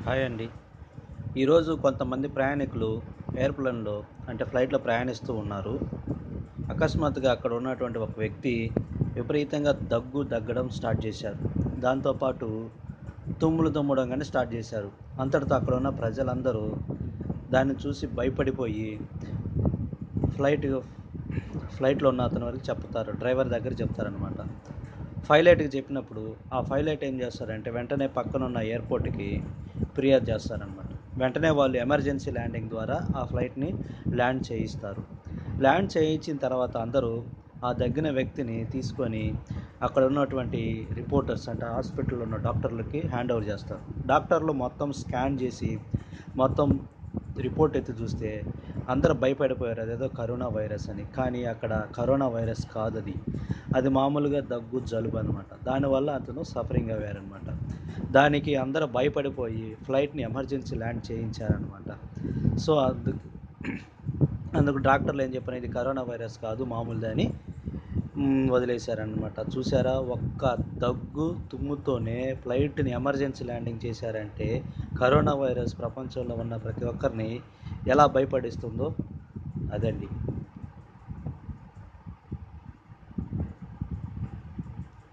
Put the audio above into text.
hi అండి ఈరోజు కొంతమంది ప్రయాణికులు ఎయిర్ప్లేన్లో అంటే ఫ్లైట్లో ప్రయాణిస్తూ ఉన్నారు అకస్మాత్తుగా అక్కడ ఉన్నటువంటి ఒక వ్యక్తి విపరీతంగా దగ్గు దగ్గడం స్టార్ట్ చేశారు దాంతోపాటు తుమ్ములు తుమ్మడం కానీ స్టార్ట్ చేశారు అంతటితో అక్కడ ఉన్న ప్రజలందరూ దాన్ని చూసి భయపడిపోయి ఫ్లైట్ ఫ్లైట్లో ఉన్న అతని వరకు చెప్తారు డ్రైవర్ దగ్గర చెప్తారనమాట పైలట్కి చెప్పినప్పుడు ఆ పైలట్ ఏం చేస్తారంటే వెంటనే పక్కన ఉన్న ఎయిర్పోర్ట్కి ఫిర్యాదు చేస్తారనమాట వెంటనే వాళ్ళు ఎమర్జెన్సీ ల్యాండింగ్ ద్వారా ఆ ఫ్లైట్ని ల్యాండ్ చేయిస్తారు ల్యాండ్ చేయించిన తర్వాత అందరూ ఆ దగ్గిన వ్యక్తిని తీసుకొని అక్కడ ఉన్నటువంటి రిపోర్టర్స్ అంటే హాస్పిటల్లో ఉన్న డాక్టర్లకి హ్యాండ్ ఓవర్ చేస్తారు డాక్టర్లు మొత్తం స్కాన్ చేసి మొత్తం రిపోర్ట్ ఎత్తి చూస్తే అందరూ భయపడిపోయారు అదేదో కరోనా వైరస్ అని కానీ అక్కడ కరోనా వైరస్ కాదు అది అది మామూలుగా దగ్గు జలుబు అనమాట దానివల్ల అతను సఫరింగ్ అయ్యారనమాట దానికి అందరూ భయపడిపోయి ఫ్లైట్ని ఎమర్జెన్సీ ల్యాండ్ చేయించారనమాట సో అందుకు అందుకు డాక్టర్లు ఏం చెప్పారు ఇది కరోనా వైరస్ కాదు మామూలుది అని మ్, వదిలేశారనమాట చూసారా ఒక్క దగ్గు తుమ్ముతోనే ఫ్లైట్ని ఎమర్జెన్సీ ల్యాండింగ్ చేశారంటే కరోనా వైరస్ ప్రపంచంలో ఉన్న ప్రతి ఒక్కరిని ఎలా భయపడిస్తుందో అదండి